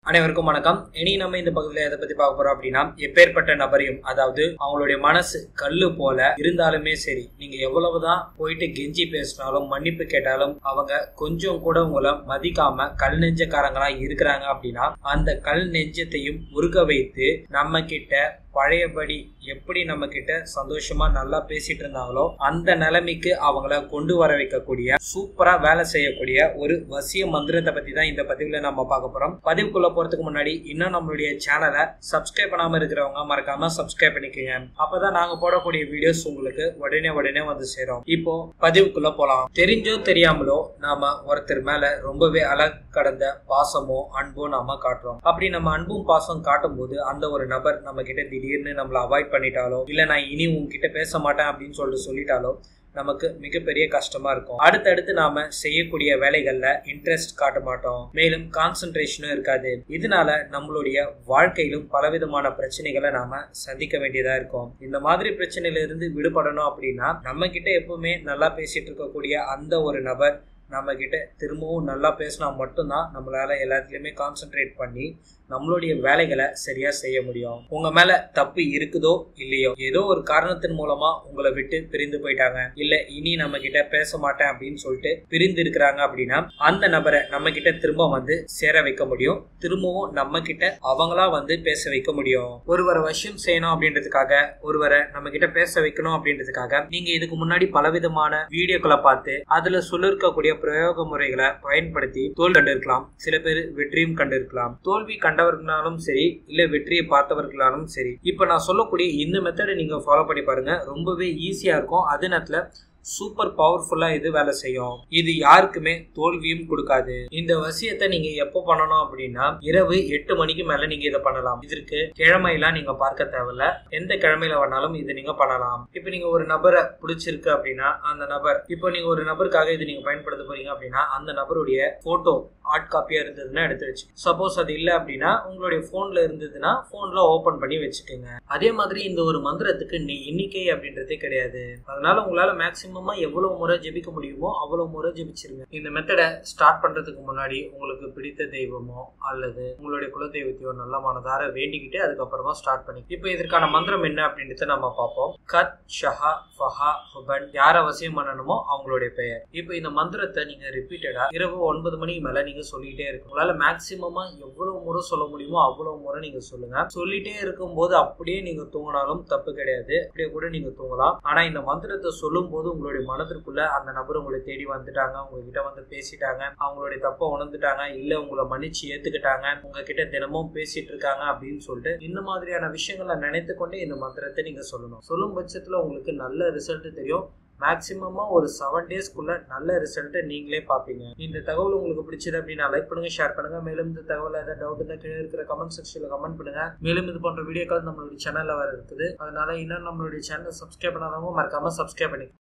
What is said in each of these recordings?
அனைவருக்கும் வணக்கம் இனி நம்ம இந்த பகுதியில் எதை பத்தி பார்க்க போறோம் அப்படின்னா எப்பேற்பட்ட நபரையும் அதாவது அவங்களுடைய மனசு கல்லு போல இருந்தாலுமே சரி நீங்க எவ்வளவுதான் போயிட்டு கெஞ்சி பேசினாலும் மன்னிப்பு கேட்டாலும் அவங்க கொஞ்சம் கூட உங்களை மதிக்காம கல் நெஞ்சக்காரங்களா இருக்கிறாங்க அப்படின்னா அந்த கல் நெஞ்சத்தையும் உருக வைத்து நம்ம கிட்ட பழையபடி எப்படி நம்ம கிட்ட சந்தோஷமா நல்லா பேசிட்டு இருந்தாங்களோ அந்த நிலைமைக்கு அவங்கள கொண்டு வர வைக்கக்கூடிய சூப்பரா வேலை செய்யக்கூடிய ஒரு வசிய மந்திரத்தை பத்தி தான் இந்த பதிவுல நம்ம பார்க்க போறோம் பதிவுக்குள்ள போறதுக்கு முன்னாடி இன்னும் நம்மளுடைய சேனலை சப்ஸ்கிரைப் பண்ணாம இருக்கிறவங்க மறக்காம சப்ஸ்கிரைப் பண்ணிக்கோங்க அப்பதான் நாங்க போடக்கூடிய வீடியோஸ் உங்களுக்கு உடனே உடனே வந்து சேரும் இப்போ பதிவுக்குள்ள போலாம் தெரிஞ்சோ தெரியாமலோ நாம ஒருத்தர் மேல ரொம்பவே அழகு கடந்த பாசமோ அன்போ நாம காட்டுறோம் அப்படி நம்ம அன்பும் பாசம் காட்டும் போது அந்த ஒரு நபர் நம்ம கிட்ட திடீர்னு நம்மள அவாய்ட் பண்ணிட்டாலோ இல்ல நான் இனி உங்ககிட்ட பேச மாட்டேன் அப்படின்னு சொல்லிட்டு சொல்லிட்டாலோ நமக்கு மிகப்பெரிய கஷ்டமா இருக்கும் அடுத்தடுத்து நாம செய்யக்கூடிய வேலைகள்ல இன்ட்ரெஸ்ட் காட்ட மாட்டோம் மேலும் கான்சென்ட்ரேஷனும் இருக்காது இதனால நம்மளுடைய வாழ்க்கையிலும் பலவிதமான பிரச்சனைகளை நாம சந்திக்க வேண்டியதா இருக்கும் இந்த மாதிரி பிரச்சனையில இருந்து விடுபடணும் அப்படின்னா நம்ம கிட்ட எப்பவுமே நல்லா பேசிட்டு இருக்கக்கூடிய அந்த ஒரு நபர் நம்ம கிட்ட திரும்பவும் நல்லா பேசினா மட்டும்தான் நம்மளால எல்லாத்துலயுமே கான்சென்ட்ரேட் பண்ணி நம்மளுடைய வேலைகளை சரியா செய்ய முடியும் உங்க மேல தப்பு இருக்குதோ இல்லையோ ஏதோ ஒரு காரணத்தின் மூலமா உங்களை விட்டு பிரிந்து போயிட்டாங்க இல்ல இனி நம்ம கிட்ட பேச மாட்டேன் அப்படின்னு சொல்லிட்டு பிரிந்து இருக்கிறாங்க அப்படின்னா அந்த நபரை நம்ம கிட்ட திரும்ப வந்து சேர வைக்க முடியும் திரும்பவும் நம்ம கிட்ட அவங்களா வந்து பேச வைக்க முடியும் ஒருவரை வசியம் செய்யணும் அப்படின்றதுக்காக ஒருவரை நம்ம கிட்ட பேச வைக்கணும் அப்படின்றதுக்காக நீங்க இதுக்கு முன்னாடி பலவிதமான வீடியோக்களை பார்த்து அதுல சொல்லிருக்கக்கூடிய பிரயோக முறைகளை பயன்படுத்தி தோல் கண்டிருக்கலாம் சில பேர் வெற்றியும் கண்டிருக்கலாம் தோல்வி கண்டவர்களாலும் சரி இல்ல வெற்றியை பார்த்தவர்களாலும் சரி இப்ப நான் சொல்லக்கூடிய இந்த மெத்தடை நீங்க ஃபாலோ பண்ணி பாருங்க ரொம்பவே ஈஸியா இருக்கும் அதே நேரத்துல சூப்பர் பவர்ஃபுல்லா இது வேலை செய்யும் இது யாருக்குமே தோல்வியும் கொடுக்காது இந்த வசியத்தை நீங்க எப்போ பண்ணணும் அப்படின்னா இரவு எட்டு மணிக்கு மேல நீங்க இதை பண்ணலாம் இதற்கு கிழமையெல்லாம் நீங்க பார்க்க தேவையில்ல எந்த கிழமையில வேணாலும் இதை நீங்க பண்ணலாம் இப்போ நீங்க ஒரு நபரை பிடிச்சிருக்கு அப்படின்னா அந்த நபர் இப்போ நீங்க ஒரு நபருக்காக இது நீங்க பயன்படுத்த போறீங்க அப்படின்னா அந்த நபருடைய போட்டோ ஹார்ட் காப்பியா இருந்ததுன்னா எடுத்து வச்சு சப்போஸ் அது இல்லை அப்படின்னா உங்களுடைய போன்ல இருந்ததுன்னா போன்ல ஓபன் பண்ணி வச்சுக்கோங்க அதே மாதிரி இந்த ஒரு மந்திரத்துக்கு நீ எண்ணிக்கை அப்படின்றதே கிடையாது அதனால உங்களால மேக்சிமமா எவ்வளவு முறை ஜெபிக்க முடியுமோ அவ்வளவு முறை ஜெபிச்சிருங்க இந்த மெத்தடை ஸ்டார்ட் பண்றதுக்கு முன்னாடி உங்களுக்கு பிடித்த தெய்வமோ அல்லது உங்களுடைய குல தெய்வத்தையோ நல்ல மனதார வேண்டிக்கிட்டு அதுக்கப்புறமா ஸ்டார்ட் பண்ணி இப்போ இதற்கான மந்திரம் என்ன அப்படின்றத நம்ம பார்ப்போம் கத் ஷஹா ஃபஹா ஹுபன் யார அவசியம் பண்ணணுமோ அவங்களுடைய பெயர் இப்போ இந்த மந்திரத்தை நீங்க ரிப்பீட்டடா இரவு ஒன்பது மணிக்கு மேல நீங்க சொல்லிட்டே இருக்கு உங்களால மேக்சிமமா எவ்வளவு முறை சொல்ல முடியுமோ அவ்வளவு முறை நீங்க சொல்லுங்க சொல்லிட்டே இருக்கும்போது அப்படியே நீங்க தூங்கினாலும் தப்பு கிடையாது அப்படியே கூட நீங்க தூங்கலாம் ஆனா இந்த மந்திரத்தை சொல்லும் போது உங்களுடைய மனதிற்குள்ள அந்த நபர் உங்களை தேடி வந்துட்டாங்க உங்ககிட்ட வந்து பேசிட்டாங்க அவங்களுடைய தப்ப உணர்ந்துட்டாங்க இல்ல உங்களை மன்னிச்சு ஏத்துக்கிட்டாங்க உங்ககிட்ட தினமும் பேசிட்டு இருக்காங்க அப்படின்னு சொல்லிட்டு இந்த மாதிரியான விஷயங்களை நினைத்து கொண்டே இந்த மந்திரத்தை நீங்க சொல்லணும் சொல்லும் பட்சத்துல உங்களுக்கு நல்ல ரிசல்ட் தெரியும் மேக்சிமமா ஒரு செவன் டேஸ்க்குள்ள நல்ல ரிசல்ட்டை நீங்களே பார்ப்பீங்க இந்த தகவல் உங்களுக்கு பிடிச்சது அப்படின்னா லைக் பண்ணுங்க ஷேர் பண்ணுங்க மேலும் இந்த தகவல் ஏதாவது டவுட் இருந்தால் கீழே இருக்கிற கமெண்ட் செக்ஷன்ல கமெண்ட் பண்ணுங்க மேலும் இது போன்ற வீடியோக்கள் நம்மளுடைய சேனல்ல வர இருக்குது அதனால இன்னும் நம்மளுடைய சேனலை சப்ஸ்கிரைப் பண்ணாதவங்க மறக்காம சப்ஸ்கிரைப் பண்ணி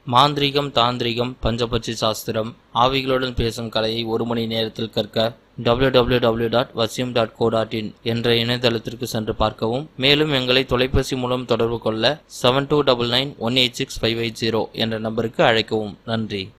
மாந்திரீகம் தாந்திரிகம் பஞ்சபட்சி சாஸ்திரம் ஆவிகளுடன் பேசும் கலையை ஒரு மணி நேரத்தில் கற்க www.vasyum.co.in dot dot co dot in என்ற இணையதளத்திற்கு சென்று பார்க்கவும் மேலும் எங்களை தொலைபேசி மூலம் தொடர்பு கொள்ள seven two double nine one eight six five eight zero என்ற நம்பருக்கு அழைக்கவும் நன்றி